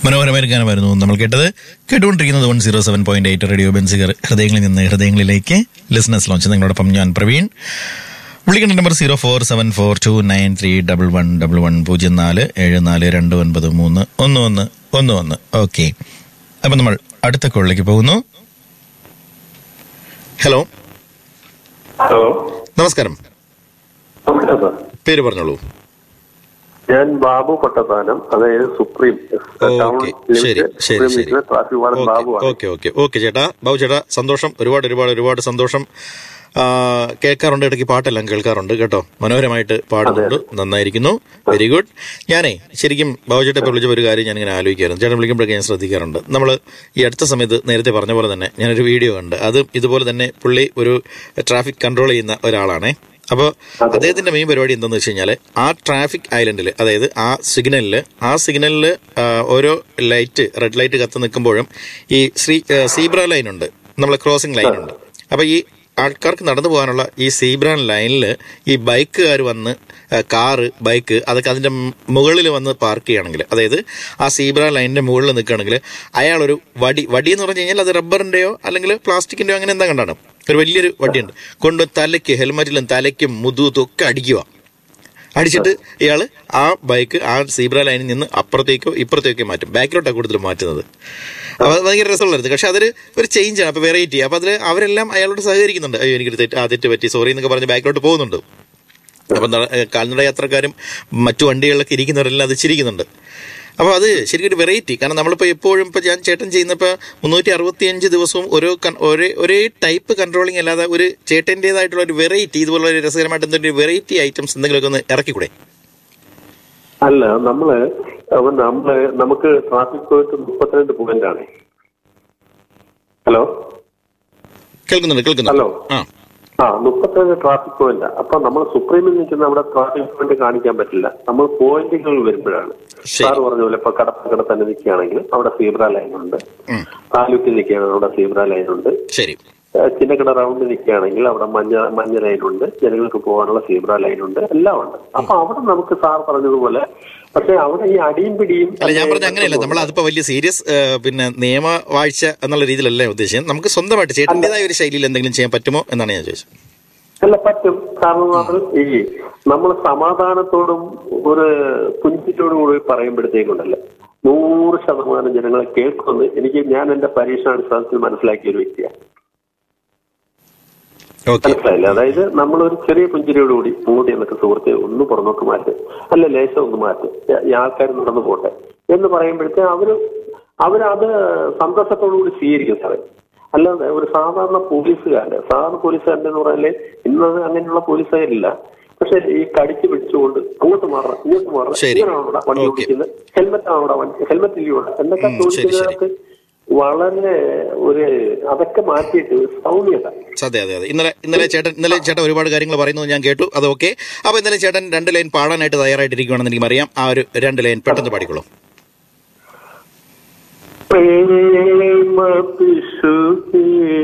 മനോഹരമായ ഗാനമായിരുന്നു നമ്മൾ കേട്ടത് കേട്ടുകൊണ്ടിരിക്കുന്നത് one zero seven point eight radio Benziger ഹൃദയങ്ങളിൽ നിന്ന് ഹൃദയങ്ങളിലേക്ക് ലിസണസ് ലോഞ്ച് നിങ്ങളോടൊപ്പം ഞാൻ പ്രവീൺ വിളിക്കേണ്ട number zero four seven four two nine three double one double one പൂജ്യം നാല് ഏഴ് നാല് രണ്ട് ഒൻപത് മൂന്ന് ഒന്ന് ഒന്ന് ഒന്ന് ഒന്ന് ഓക്കെ അപ്പൊ നമ്മൾ അടുത്ത കോളിലേക്ക് പോകുന്നു ഹലോ ഹലോ നമസ്കാരം നമസ്കാരം സാർ പേര് പറഞ്ഞോളൂ ഞാൻ ബാബു പട്ടത്താനം അതായത് സുപ്രീം ടൗൺ ഓക്കെ ശരി ശരി സുപ്രീം ശരി ലിസ്റ്റിലെ ട്രാഫിക് വാർഡൻ ബാബുവാണ് ഓക്കെ ഓക്കെ ഓക്കെ ചേട്ടാ ബാബു ചേട്ടാ സന്തോഷം ഒരുപാട് ഒരുപാട് ഒരുപാട് സന്തോഷം ആ, കേൾക്കാറുണ്ട് ഇടയ്ക്ക് പാട്ടെല്ലാം കേൾക്കാറുണ്ട് കേട്ടോ മനോഹരമായിട്ട് പാടുന്നുണ്ട് നന്നായിരിക്കുന്നു വെരി ഗുഡ് ഞാനേ ശരിക്കും ബാബു ചേട്ടാ ഇപ്പോൾ വിളിച്ച ഒരു കാര്യം ഞാനിങ്ങനെ ആലോചിക്കായിരുന്നു ചേട്ടൻ വിളിക്കുമ്പോഴൊക്കെ ഞാൻ ശ്രദ്ധിക്കാറുണ്ട് നമ്മൾ ഈ അടുത്ത സമയത്ത് നേരത്തെ പറഞ്ഞ പോലെ തന്നെ ഞാനൊരു വീഡിയോ കണ്ട് അത് ഇതുപോലെ തന്നെ പുള്ളി ഒരു ട്രാഫിക് കൺട്രോൾ ചെയ്യുന്ന ഒരാളാണേ അപ്പോൾ അദ്ദേഹത്തിന്റെ മെയിൻ പരിപാടി എന്താണെന്ന് വെച്ച് കഴിഞ്ഞാൽ ആ ട്രാഫിക് ഐലൻഡിൽ അതായത് ആ സിഗ്നലിൽ ആ സിഗ്നലിൽ ഓരോ ലൈറ്റ് റെഡ് ലൈറ്റ് കത്ത് നിൽക്കുമ്പോഴും ഈ ശ്രീ സീബ്ര ലൈൻ ഉണ്ട് നമ്മളെ ക്രോസിംഗ് ലൈൻ ഉണ്ട് അപ്പോൾ ഈ ആൾക്കാർക്ക് നടന്നു പോകാനുള്ള ഈ സീബ്ര ലൈനിൽ ഈ ബൈക്കുകാർ വന്ന് ആ, കാറ് ബൈക്ക് അതൊക്കെ അതിന്റെ മുകളിൽ വന്ന് പാർക്ക് ചെയ്യുകയാണെങ്കിൽ അതായത് ആ സീബ്ര ലൈനിന്റെ മുകളിൽ നിൽക്കുകയാണെങ്കിൽ അയാളൊരു വടി വടി എന്ന് പറഞ്ഞു കഴിഞ്ഞാൽ അത് റബ്ബറിന്റെയോ അല്ലെങ്കിൽ പ്ലാസ്റ്റിക്കിന്റെയോ അങ്ങനെ എന്താ കണ്ടാണ് ഒരു വലിയൊരു വടിയുണ്ട് കൊണ്ട് തലയ്ക്ക് ഹെൽമെറ്റിലും തലയ്ക്കും മുതുകുത്തും ഒക്കെ അടിക്കുക അടിച്ചിട്ട് ഇയാൾ ആ ബൈക്ക് ആ സീബ്ര ലൈനിൽ നിന്ന് അപ്പുറത്തേക്കോ ഇപ്പുറത്തേക്കോ മാറ്റും ബാക്കിലോട്ടാണ് കൂടുതൽ മാറ്റുന്നത് അപ്പൊ അത് ഭയങ്കര രസമുള്ളായിരുന്നു പക്ഷെ അതൊരു ഒരു ചേഞ്ച് ആണ് അപ്പൊ വെറൈറ്റി അപ്പൊ അതിൽ അവരെല്ലാം അയാളോട് സഹകരിക്കുന്നുണ്ട് അയ്യോ എനിക്കൊരു തെറ്റ് ആ തെറ്റ് പറ്റി സോറി എന്നൊക്കെ പറഞ്ഞ് ബാക്കിലോട്ട് പോകുന്നുണ്ട് അപ്പൊ നട- ഏ, കാൽനട യാത്രക്കാരും മറ്റു വണ്ടികളിലൊക്കെ ഇരിക്കുന്നവരെല്ലാം അത് ചിരിക്കുന്നുണ്ട് അപ്പോൾ അത് ശരിക്കും ഒരു വെറൈറ്റി കാരണം നമ്മളിപ്പോൾ എപ്പോഴും ഇപ്പോൾ ഞാൻ ചേട്ടൻ ചെയ്യുന്നപ്പോൾ മുന്നൂറ്റി അറുപത്തിയഞ്ച് ദിവസവും ഓരോ കൺ- ഒരേ ഒരേ ടൈപ്പ് കൺട്രോളിംഗ് അല്ലാതെ ഒരു ചേട്ടൻ്റെതായിട്ടുള്ള ഒരു വെറൈറ്റി ഇതുപോലെ ഒരു രസകരമായിട്ട് എന്തെങ്കിലും ഒരു വെറൈറ്റി ഐറ്റംസ് എന്തെങ്കിലുമൊക്കെ ഒന്ന് ഇറക്കിക്കൂടെ അല്ല നമ്മള് അപ്പൊ നമ്മള് നമുക്ക് ട്രാഫിക് പോയിട്ട് മുപ്പത്തിരണ്ട് പോയിന്റ് ആണ് ഹലോ കേൾക്കുന്നുണ്ട് ഹലോ. കേൾക്കുന്നുണ്ട് ആ ആ മുപ്പത്തിരണ്ട് ട്രാഫിക് പോയിന്റ് അപ്പൊ നമ്മൾ സുപ്രീമിൽ നിൽക്കുന്ന അവിടെ ട്രാഫിക് പോയിന്റ് കാണിക്കാൻ പറ്റില്ല നമ്മൾ പോയിന്റുകൾ വരുമ്പോഴാണ് ശരി. സാർ പറഞ്ഞ പോലെ ഇപ്പൊ കടപ്പക്കട തന്നെ നിൽക്കുകയാണെങ്കിൽ അവിടെ സീബ്ര ലൈൻ ഉണ്ട് ഉം. താലൂക്കിൽ നിൽക്കുകയാണെങ്കിൽ അവിടെ സീബ്ര ലൈൻ ഉണ്ട് ശരി ഏഹ് ചിന്നക്കട റൗണ്ട് നിൽക്കുകയാണെങ്കിൽ അവിടെ മഞ്ഞ മഞ്ഞ ലൈൻ ഉണ്ട് ജനങ്ങൾക്ക് പോകാനുള്ള സീബ്ര ലൈൻ ഉണ്ട് എല്ലാം ഉണ്ട് അപ്പൊ അവിടെ നമുക്ക് സാർ പറഞ്ഞതുപോലെ പക്ഷെ അവിടെ ഈ അടിയും പിടിയും അല്ല ഞാൻ പറഞ്ഞ അങ്ങനെയല്ല നമ്മൾ അതിപ്പോ വലിയ സീരിയസ് പിന്നെ നിയമവാഴ്ച എന്നുള്ള രീതിയിലല്ല ഉദ്ദേശിച്ചത് നമുക്ക് സ്വന്തമായിട്ട് ചേട്ടൻ്റെതായ ഒരു ശൈലിയിൽ എന്തെങ്കിലും ചെയ്യാൻ പറ്റുമോ എന്നാണ് ഞാൻ ചോദിച്ചത് അല്ല പറ്റും കാരണം അത് ഈ നമ്മൾ സമാധാനത്തോടും ഒരു പുഞ്ചിറ്റോടും കൂടി പറയുമ്പോഴത്തേക്കുണ്ടല്ലോ നൂറ് ശതമാനം ജനങ്ങളെ കേൾക്കുമെന്ന് എനിക്ക് ഞാൻ എന്റെ പരീക്ഷണാടിസ്ഥാനത്തിൽ മനസ്സിലാക്കിയ ഒരു വ്യക്തിയാണ് ഓക്കെ മനസ്സിലായില്ല അതായത് നമ്മളൊരു ചെറിയ പുഞ്ചിരിയോടുകൂടി മൂടി എന്നൊക്കെ സുഹൃത്തെ ഒന്ന് പുറന്നോക്ക് മാറ്റ് അല്ല ലേശം ഒന്ന് മാറ്റ് ഈ ആൾക്കാർ നടന്നു പോട്ടെ എന്ന് പറയുമ്പോഴത്തേ അവര് അവരത് സന്തോഷത്തോടുകൂടി സ്വീകരിക്കും സാറേ അല്ലാതെ ഒരു സാധാരണ പോലീസുകാരൻ സാധാരണ പോലീസുകാരൻ്റെ എന്ന് പറഞ്ഞാല് ഇന്ന് അങ്ങനെയുള്ള പോലീസുകാരില്ല പക്ഷെ ഈ കടിച്ചു പിടിച്ചുകൊണ്ട് അങ്ങോട്ട് മാറണം ഇങ്ങോട്ട് മാറണം ശരി. ഇങ്ങനെയാണോ ഇവിടെ വണ്ടി ഓക്കെ. ഓടിക്കുന്നത് ഹെൽമെറ്റ് ആണോ ഇവിടെ വണ്ടി ഹെൽമെറ്റ് ഇല്ലയോ ഇവിടെ എന്നൊക്കെ ഉം, ശരി, ശരി. ചോദിക്കുന്നതിനകത്ത് വളരെ ഒരു അതൊക്കെ മാറ്റിയിട്ട് സൗമ്യത അതെ അതെ അതെ ഇന്നലെ ഇന്നലെ ചേട്ടൻ ഇന്നലെ ചേട്ടൻ ഒരുപാട് കാര്യങ്ങൾ പറയുന്നത് ഞാൻ കേട്ടു അത് ഓക്കെ അപ്പൊ ഇന്നലെ ചേട്ടൻ രണ്ട് ലൈൻ പാടാനായിട്ട് തയ്യാറായിട്ടിരിക്കുകയാണെന്ന് എനിക്ക് അറിയാം ആ ഒരു രണ്ട് ലൈൻ പെട്ടെന്ന് പാടിക്കോളൂ പ്രേമ പിശുക്കേ